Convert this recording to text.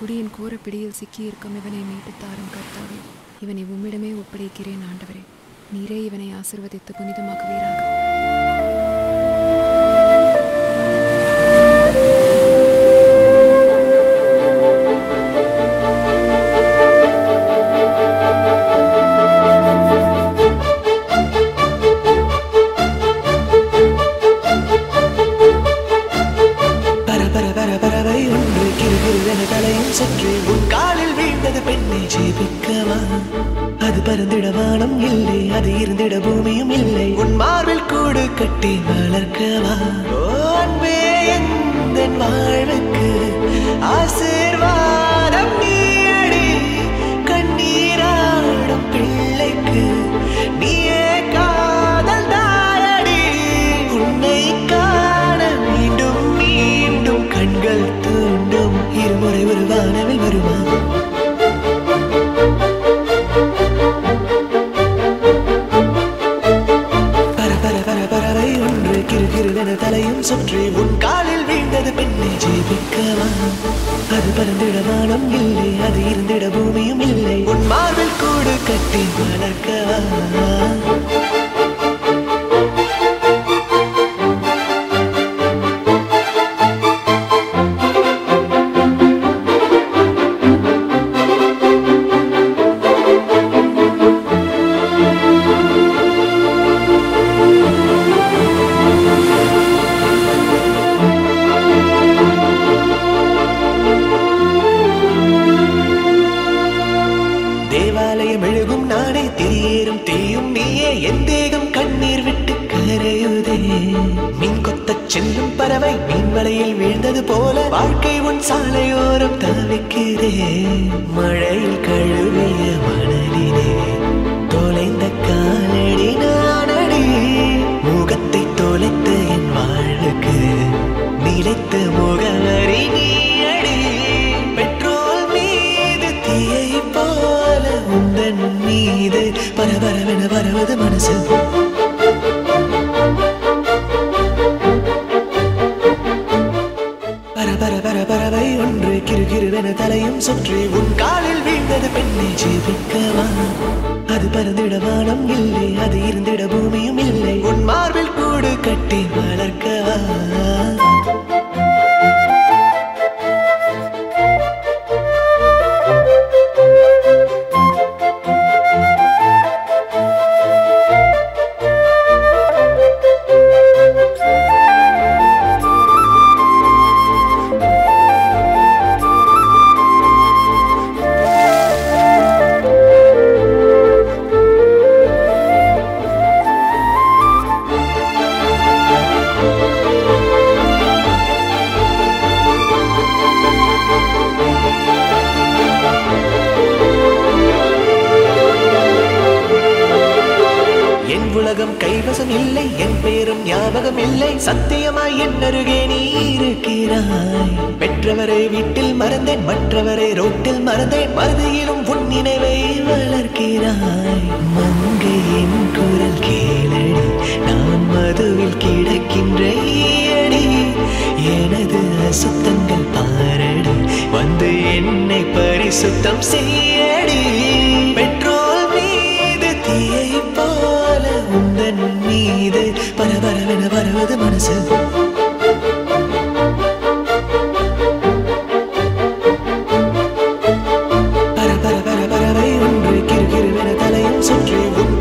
குடியின் கோரப்பிடியில் சிக்கியிருக்கும் இவனை மீட்டுத் தாரும் கர்த்தாவே இவனை உம்மிடமே ஒப்படைக்கிறேன் ஆண்டவரே நீரே இவனை ஆசிர்வதித்து புனிதமாக்குவீராக பர பர பர பறவை ஒன்று கிருகிருவென தலையும் சற்று உன் காலில் வீழ்ந்தது பெண்ணை ஜெபிக்கவா அது பறந்திட வானம் இல்லை அது இருந்திட பூமியும் இல்லை உன் மார்பில் கூடு கட்டி வளர்க்கவா ஓ அன்பே எந்த வாழ்வுக்கு ஆசீர்வாதம் நீயடி கண்ணீராடும் பிள்ளைக்கு நீயே காதல் தாயடி உன்னை காண மீண்டும் மீண்டும் கண்கள் தூண்டும் இருமுறை ஒரு வானவில் வருமா பர பர பர பறவை ஒன்று கிருகிருவென தலையும் சுற்றி உன் காலில் வீழ்ந்தது பெண்ணை ஜெபிக்கவா அது பறந்திட வானம் இல்லை அது இருந்திட பூமியும் இல்லை உன் மார்பில் கூடு கட்டி வளர்க்கவா தேவாலயம் எழுகும் நானே திரியேறும் தீயும் நீயே என் தேகம் கண்ணீர் விட்டு கரையுதே மீன் கொத்தச் செல்லும் பறவை மீன் வலையில் வீழ்ந்தது போல வாழ்க்கை உன் சாலையோரம் தவிக்கிறே மழையில் கழுவிய மணலினே தொலைந்த காலடி நானடி முகத்தை தொலைத்த என் வாழ்வுக்கு நிலைத்த முகவரி நீயடி பெட்ரோல் மீது தீயை போல உந்தன் மீது பரபரவென பரவது மனசு பர பர பர பறவை ஒன்று கிருகிருவென தலையும் சுற்றி உன் காலில் வீழ்ந்தது பெண்ணை ஜெபிக்கவா அது பறந்திட வானம் இல்லை அது இருந்திட பூமியும் இல்லை உன் மார்பில் கூடு கட்டி வளர்க்கவா என் உலகம் கைவசம் இல்லை என் பெயரும் ஞாபகம் இல்லை சத்தியமாய் என் அருகே நீ இருக்கிறாய் பெற்றவரை வீட்டில் மறந்தேன் மற்றவரை ரோட்டில் மறந்தேன் மறுதியிலும் உன் நினைவை வளர்க்கிறாய் மங்கையின் குரல் கேளடி நான் மதுவில் கிடக்கின்ற ஈயடி எனது அசுத்தங்கள் பாரடி வந்து என்னை பரிசுத்தம் செய்யடி பெட்ரோல் மீது தீயை போல உந்தன் மீது பரபரவென பரவது மனசு பர பர பர பறவை ஒன்று கிருகிருவென தலையும் சுற்றி உன்